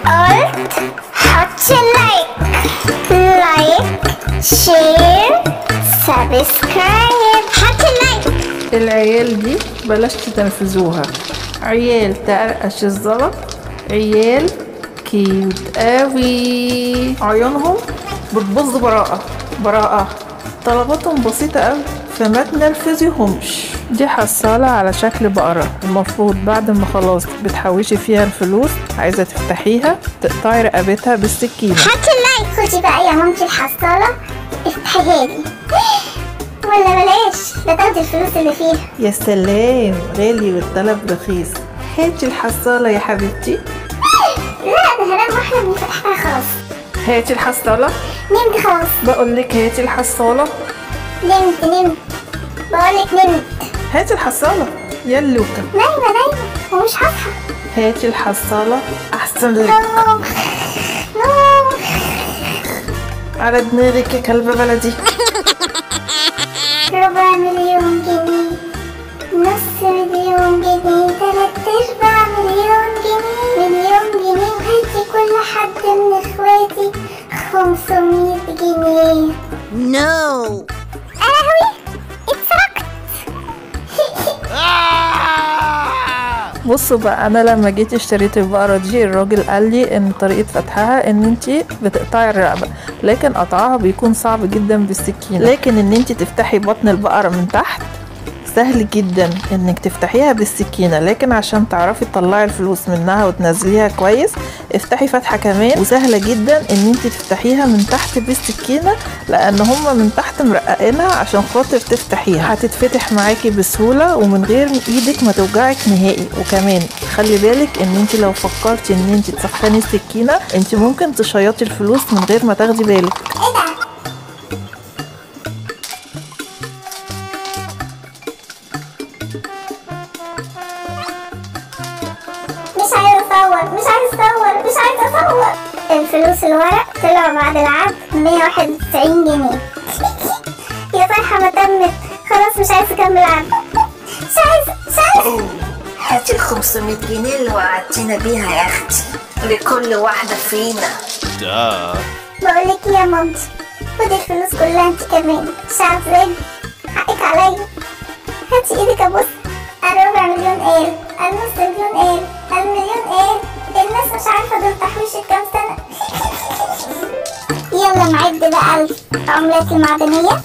قلت حط لايك لايك شير سبسكرايب حط لايك العيال دي بلاش تنفذوها عيال تقرقش الزلط عيال كيوت قوي عيونهم بتبص براءة براءة طلباتهم بسيطة قوي فما تنرفزيهمش دي حصالة على شكل بقرة المفروض بعد ما خلاص بتحوشي فيها الفلوس عايزة تفتحيها تقطعي رقبتها بالسكينة حط لايك خدي بقى يا مامتي الحصالة افتحيها لي ولا بلاش ده تاخدي الفلوس اللي فيها يا سلام غالي والطلب رخيص هاتي الحصالة يا حبيبتي لا ده هنام واحنا بنفتحها خلاص هاتي الحصالة نمت خلاص بقول لك هاتي الحصالة نمت نمت بقولك نمت هاتي الحصالة يا لوكا نايمة نايمة ومش هصحى هاتي الحصالة أحسن لك نوم نوم على دماغك يا كلبة بلدي ربع مليون جنيه نص مليون جنيه تلات ارباع مليون جنيه مليون جنيه وهدي كل حد من اخواتي خمسمية جنيه No! قهوي اتسرقت بصوا بقى انا لما جيت اشتريت البقرة دي الراجل قال لي ان طريقة فتحها ان انت بتقطعي الرقبة لكن قطعها بيكون صعب جدا بالسكينة لكن ان انت تفتحي بطن البقرة من تحت سهل جدا انك تفتحيها بالسكينة لكن عشان تعرفي تطلعي الفلوس منها وتنزليها كويس افتحي فتحة كمان وسهلة جدا ان انت تفتحيها من تحت بالسكينة لان هما من تحت مرققينها عشان خاطر تفتحيها هتتفتح معاكي بسهولة ومن غير ايدك ما توجعك نهائي وكمان خلي بالك ان انت لو فكرتي ان انت تسخني السكينة انت ممكن تشيطي الفلوس من غير ما تاخدي بالك ايه ده مش عايز اصور مش عايز اصور مش عايز اصور الفلوس الورق طلعوا بعد العد 191 جنيه يا فرحة ما تمت خلاص مش عايز اكمل عد مش عايز مش عايز هاتي ال 500 جنيه اللي وعدتينا بيها يا اختي لكل واحدة فينا بقول لك يا مامتي خدي الفلوس كلها انت كمان مش عاوزاني حقك عليا هاتي ايدك ابص الربع مليون ايه النص مليون ايه المليون ايه الناس مش عارفه دول تحويشة كام سنه يلا نعد بقى العملات المعدنيه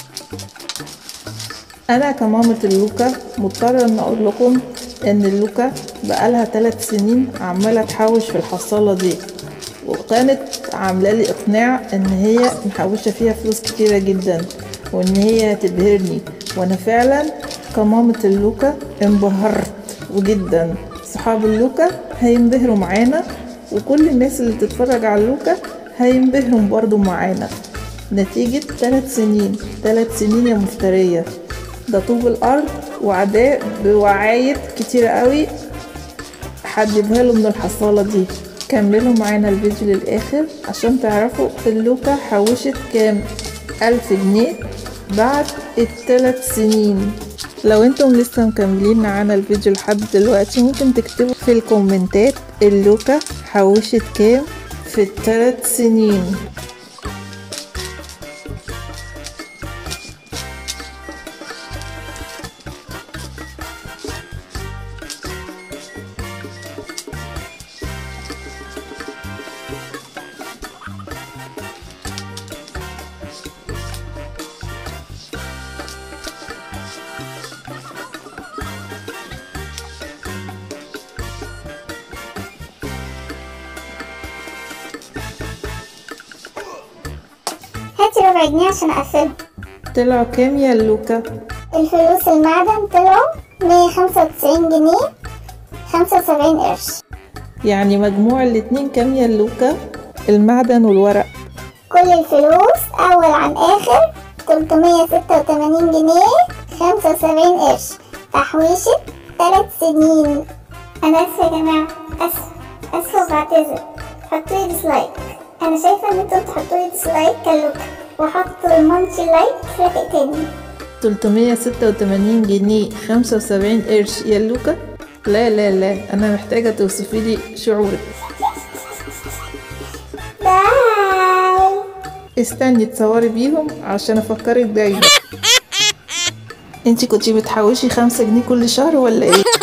انا كمامة اللوكا مضطرة ان اقول لكم ان اللوكا بقالها ثلاث سنين عمالة تحوش في الحصالة دي وكانت عاملة لي اقناع ان هي محوشة فيها فلوس كتيرة جدا وان هي هتبهرني وانا فعلا كمامة اللوكا انبهرت وجدا صحاب اللوكا هينبهروا معانا وكل الناس اللي بتتفرج على اللوكا هينبهروا برضو معانا نتيجة ثلاث سنين ثلاث سنين يا مفترية ده طوب الأرض وعداء بوعايد كتيرة قوي هتجيبها له من الحصالة دي كملوا معانا الفيديو للآخر عشان تعرفوا اللوكا حوشت كام ألف جنيه بعد الثلاث سنين لو انتم لسه مكملين معانا الفيديو لحد دلوقتي ممكن تكتبوا في الكومنتات اللوكا حوشت كام في الثلاث سنين هاتي ربع جنيه عشان اقفله طلعوا كام يا لوكا الفلوس المعدن طلعوا 195 جنيه 75 قرش يعني مجموع الاتنين كام يا لوكا المعدن والورق كل الفلوس اول عن اخر 386 جنيه 75 قرش تحويشة 3 سنين انا اسفة يا جماعة اسفة اسفة وبعتذر حطوا لي ديسلايك انا شايفة ان انتوا تحطوا لي ديسلايك كلوكا وحطوا المانشي لايك في تاني 386 جنيه 75 قرش يا لوكا لا لا لا انا محتاجة توصفي لي شعورك استني تصوري بيهم عشان افكرك دايما انتي كنتي بتحوشي خمسة جنيه كل شهر ولا ايه